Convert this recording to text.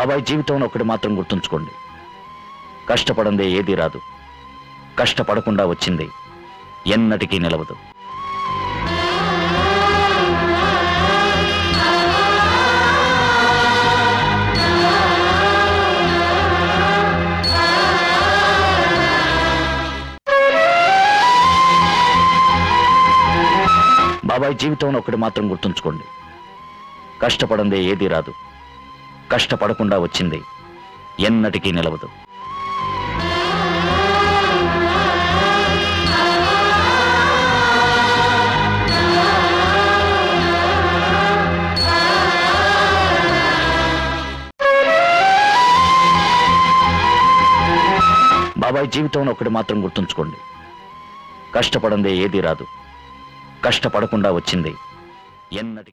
బాబాయ్ జీవితంలో ఒకటి మాత్రం గుర్తుంచుకోండి కష్టపడందే ఏదీ రాదు కష్టపడకుండా వచ్చింది ఎన్నటికీ నిలవదు బాబాయ్ జీవితంలో ఒకటి మాత్రం గుర్తుంచుకోండి కష్టపడందే ఏదీ రాదు కష్టపడకుండా వచ్చింది ఎన్నటికీ నిలవదు బాబాయ్ జీవితంలో ఒకటి మాత్రం గుర్తుంచుకోండి కష్టపడందే ఏదీ రాదు కష్టపడకుండా వచ్చింది ఎన్నటికీ